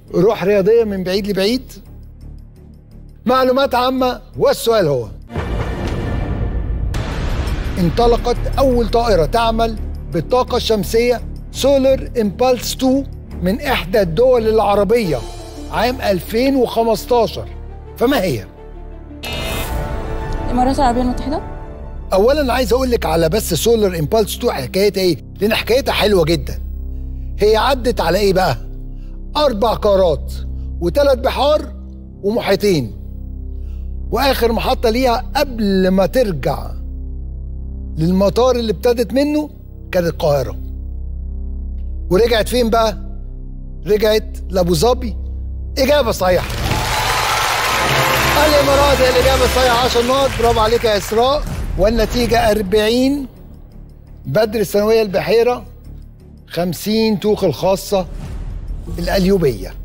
روح رياضية من بعيد لبعيد معلومات عامة والسؤال هو انطلقت أول طائرة تعمل بالطاقة الشمسية سولار امبالس 2 من إحدى الدول العربية عام 2015 فما هي؟ الامارات العربيه المتحده اولا عايز اقول لك على بس سولار امبالس 2 حكايتها ايه لان حكايتها حلوه جدا هي عدت على ايه بقى اربع قارات وثلاث بحار ومحيطين واخر محطه ليها قبل ما ترجع للمطار اللي ابتدت منه كانت القاهره ورجعت فين بقى رجعت لابو ظبي اجابه صحيحه الامارات هي الاجابه الصحيحه 10 نقط برافو عليك يا اسراء والنتيجه 40 بدر الثانويه البحيره 50 توخ الخاصه القليوبيه